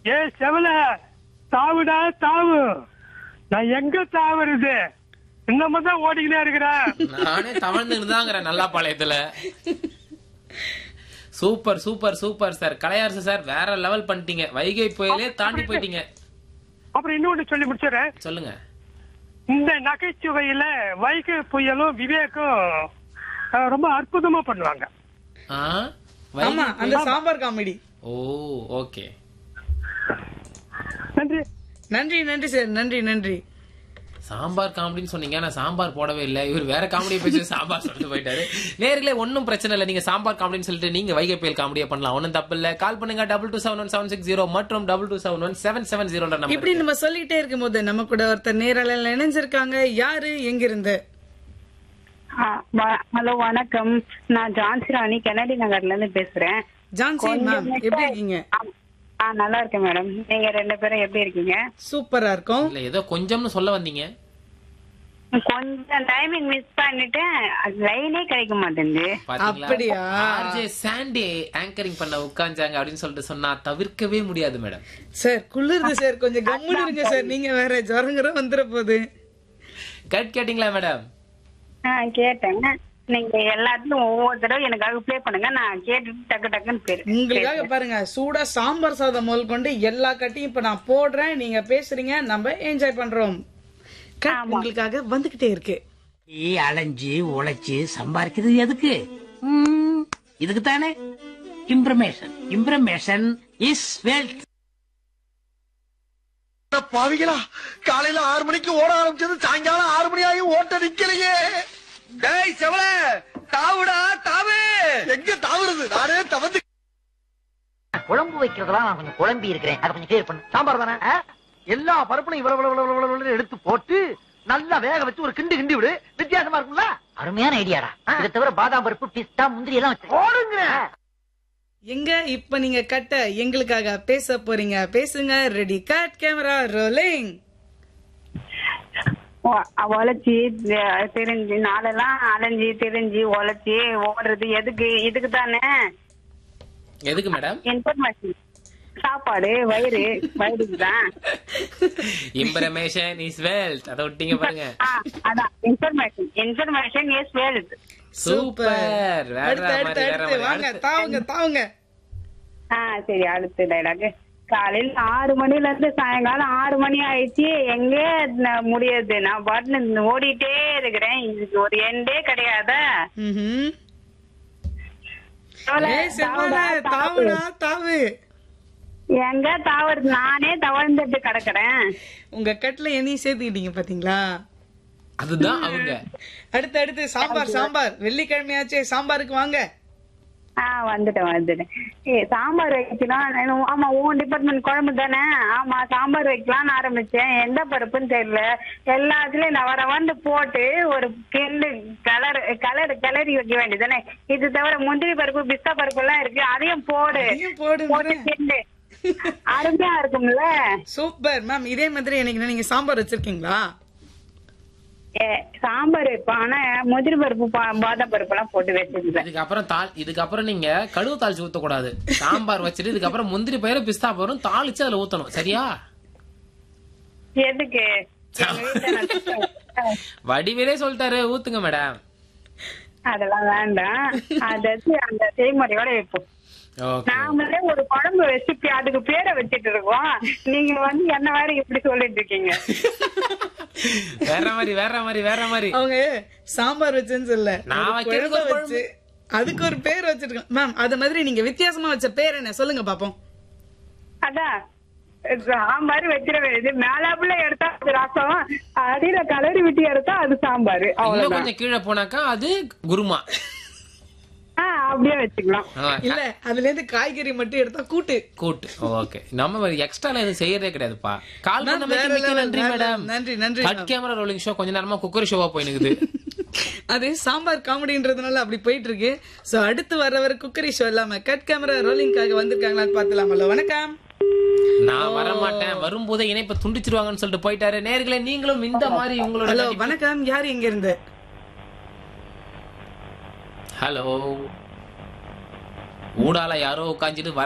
ஏ செவல தாவுடா தாவு நான் எங்க தாவுறது இன்னமும் தான் ஓடிக்கிட்டே இருக்கிறேன் நானே தவழ்ந்து இருந்தாங்கிறேன் நல்லா பாளையத்துல super super super sir Kalaiyarasu sir வேற லெவல் பண்ணிட்டீங்க வைகை புயலே தாண்டி போயிட்டீங்க அப்புறம் இன்னொன்னு சொல்லி முடிச்சிடுறேன் சொல்லுங்க இந்த நகைச்சுவையில வைகை புயலும் விவேக்கும் அஹ், ரொம்ப அற்புதமா பண்ணுவாங்க ஆ? ஆமா வைகை அந்த சாம்பார் காமெடி ஓ ஓகே நன்றி நன்றி நன்றி சார் நன்றி நன்றி சாம்பார் காமெடின்னு சொன்னீங்க ஆனா சாம்பார் போடவே இல்ல இவர் வேற காமெடியை பேசி சாம்பார் சொல்லிட்டு போயிட்டாரு நேர்களே ஒன்னும் பிரச்சனை இல்ல நீங்க சாம்பார் காமெடின்னு சொல்லிட்டு நீங்க வைகை புயல் காமெடியா பண்ணலாம் ஒன்னும் தப்பு இல்ல கால் பண்ணுங்க double two seven one seven six zero மற்றும் double two seven one seven seven zero இப்படி நம்ம சொல்லிட்டே இருக்கும் போது நம்ம கூட ஒருத்தர் நேரில் இணைஞ்சிருக்காங்க யாரு எங்க இருந்து ஹலோ வணக்கம் நான் ஜான்சி ராணி கெனடி நகர்ல இருந்து பேசுறேன் ஜான்சி மேம் எப்படி இருக்கீங்க ஆ- ஆ நல்லா இருக்கேன் மேடம் நீங்க ரெண்டு பேரும் எப்படி இருக்கீங்க சூப்பரா இருக்கும் இல்ல ஏதோ கொஞ்சம்னு சொல்ல வந்தீங்க கொஞ்சம் டைமிங் மிஸ் பண்ணிட்டேன் லைனே கிடைக்க மாட்டேங்குது அப்படியா? ஆர்ஜே சாண்டி ஆங்கரிங் பண்ண உட்கார்ந்தாங்க அப்படின்னு சொல்லிட்டு சொன்னா தவிர்க்கவே முடியாது மேடம் சார் குளிருது சார் கொஞ்சம் கம்முன்னு இருங்க சார் நீங்க வேற ஜுரங்கிற வந்துட போகுது கட் கேட்டிங்களா மேடம் ஆ கேட்டேன் நீங்க எல்லாத்துலயும் ஒவ்வொரு தடவை எனக்காக ப்ளே பண்ணுங்க நான் கேட்டுட்டு டக்கு டக்குன்னு பேரு உங்களுக்காக பாருங்க சூடா சாம்பார் சாதம் முதல் கொண்டு எல்லா கட்டியும் இப்ப நான் போடுறேன் நீங்க பேசுறீங்க நம்ம என்ஜாய் பண்றோம் கட் உங்களுக்காக வந்துகிட்டே இருக்கு நீ அலைஞ்சு உழைச்சு சம்பாதிக்கிறது எதுக்கு ம், இதுக்கு தானே இம்ப்ரமேஷன் இம்ப்ரமேஷன் இஸ் வெல்த் பாவிகளா காலையில ஆறு மணிக்கு ஓட ஆரம்பிச்சது சாயங்காலம் ஆறு மணி ஆகி ஓட்ட நிக்கலையே டேய் செவல தாவுடா தாவு எங்க தாவுறது நானே தவந்து குழம்பு வைக்கிறதெல்லாம் நான் கொஞ்சம் குழம்பி இருக்கிறேன் அதை கொஞ்சம் கிளியர் பண்ணு சாம்பார் தானே ஆ? எல்லா பருப்புலையும் இவ்வளவு இவ்வளவு இவ்வளவு இவ்வளவு இவ்வளவு எடுத்து போட்டு நல்லா வேக வச்சு ஒரு கிண்டு கிண்டி விடு வித்தியாசமா இருக்கும்ல அருமையான ஐடியாடா இதை தவிர பாதாம் பருப்பு பிஸ்தா முந்திரி எல்லாம் வச்சு போடுங்க எங்க இப்ப நீங்க கட்ட எங்களுக்காக பேச போறீங்க பேசுங்க ரெடி கட் கேமரா ரோலிங் உழைச்சி தெரிஞ்சு நாளெல்லாம் அலைஞ்சி தெரிஞ்சு உழைச்சி ஓடுறது எதுக்கு இதுக்கு தானே எதுக்கு மேடம் இன்ஃபர்மேஷன் சாப்பாடு வயிறு வயிறுக்கு தான் இம்ப்ரமேஷன் இஸ் வெல்த் அதை விட்டீங்க பாருங்க ஆ, அதான் information information is wealth super வேற அடுத்து அடுத்து மாதிரி வேற அடுத்து மாதிரி வாங்க அடுத்து. தாவுங்க தாவுங்க ஆ சரி அடுத்த டைலாக் காலையில ஆறு மணில இருந்து சாயங்காலம் ஆறு மணி ஆயிடுச்சு எங்க ந- முடியாது நான் பாட்டுன்னு ஓடிட்டே இருக்கிறேன் இதுக்கு ஒரு எண்டே கிடையாதா ம்ஹும். தவளை, ஏய் செல்வல தாவுடா, தாவு. தாவுடா தாவு எங்க தவறு நானே தவழ்ந்துட்டு கிடக்குறேன் உங்க கட்ல என்னையும் சேர்த்துக்கிட்டீங்க பாத்தீங்களா அதுதான் அவங்க அடுத்து அடுத்து சாம்பார் சாம்பார் வெள்ளிக்கிழமையாச்சே சாம்பாருக்கு வாங்க ஆ வந்துட்டேன் வந்துட்டேன் ஏ சாம்பார் வைக்கலாம் ஆமா உன் டிபார்ட்மெண்ட் குழம்பு தானே ஆமா சாம்பார் வைக்கலாம்னு ஆரம்பிச்சேன் எந்த பருப்புன்னு தெரியல எல்லாத்துலயும் நான் வர வந்து போட்டு ஒரு கிண்டு கலர் கலர் கிளறி வைக்க வேண்டியதானே இது தவிர முந்திரி பருப்பு பிஸ்தா பருப்பு எல்லாம் இருக்கு அதையும் போடு அதையும் போடு போட்டு கிண்டு அருமையா இருக்கும்ல சூப்பர் மேம் இதே மாதிரி எனக்கு நீங்க சாம்பார் வச்சிருக்கீங்களா ஏ, சாம்பார் வைப்போம் ஆனா முந்திரி பருப்பு பா- பாதாம் பருப்பு எல்லாம் போட்டு வச்சிருக்கேன் இதுக்கப்புறம் தாள் இதுக்கப்புறம் நீங்க கடுகு தாளிச்சு ஊத்தக்கூடாது சாம்பார் வச்சுட்டு இதுக்கப்புறம் முந்திரி பயிரும் பிஸ்தா பயிரும் தாளிச்சு அதுல ஊத்தணும் சரியா எதுக்கு எங்க வீட்டுல நான் வடிவேலே சொல்லிட்டாரு ஊத்துங்க மேடம் அதெல்லாம் வேண்டாம் அதாவது அந்த செய்முறையோட வைப்போம் ஓகே நாமளே ஒரு குழம்பு ரெசிபி அதுக்கு பேரை வச்சிட்டு இருக்கோம் நீங்க வந்து என்ன வேற இப்படி சொல்லிட்டு இருக்கீங்க வேற மாதிரி வேற மாதிரி வேற மாதிரி அவங்க சாம்பார் வச்சேன்னு சொல்ல நான் ஒரு வைக்கிறது குழம்பு ஒரு வச்சு அதுக்கு ஒரு பேர் வச்சிருக்கேன் மேம் அது மாதிரி நீங்க வித்தியாசமா வச்ச பேர் என்ன சொல்லுங்க பாப்போம் அதான் சாம்பார் வச்சிட வேண்டியது மேலாப்புல எடுத்தா அது ரசம் அடியில கலரி விட்டு எடுத்தா அது சாம்பார் இன்னும் அவ்வளவுதான் கொஞ்சம் கீழே போனாக்கா அது குருமா ஆ, அப்படியே வச்சுக்கலாம் ஆ, இல்ல அதுல இருந்து காய்கறி மட்டும் எடுத்தா கூட்டு கூட்டு ஓகே நம்ம எக்ஸ்ட்ரா எதுவும் செய்யறதே கிடையாதுப்பா கால் மேம், பண்ண வேற மிக்க level, நன்றி வேற மேடம் level. நன்றி, நன்றி, cut ma'am. Camera rolling show கொஞ்ச நேரமா குக்கரி ஷோவா போயினுக்குது அது சாம்பார் காமெடின்றதுனால அப்படி போயிட்டு இருக்கு சோ அடுத்து வர்றவர் குக்கரி ஷோ இல்லாம கட் கேமரா ரோலிங்காக வந்திருக்காங்களான்னு பாத்துலாமல்ல வணக்கம் நான் வர மாட்டேன் வரும்போதே இணைப்பை துண்டிச்சிருவாங்கன்னு சொல்லிட்டு போயிட்டாரு நேர்களே நீங்களும் இந்த மாதிரி உங்களோட ஹலோ வணக்கம் யார் எங்க இருந்து ஹலோ ஊடால யாரோ உட்காந்துட்டு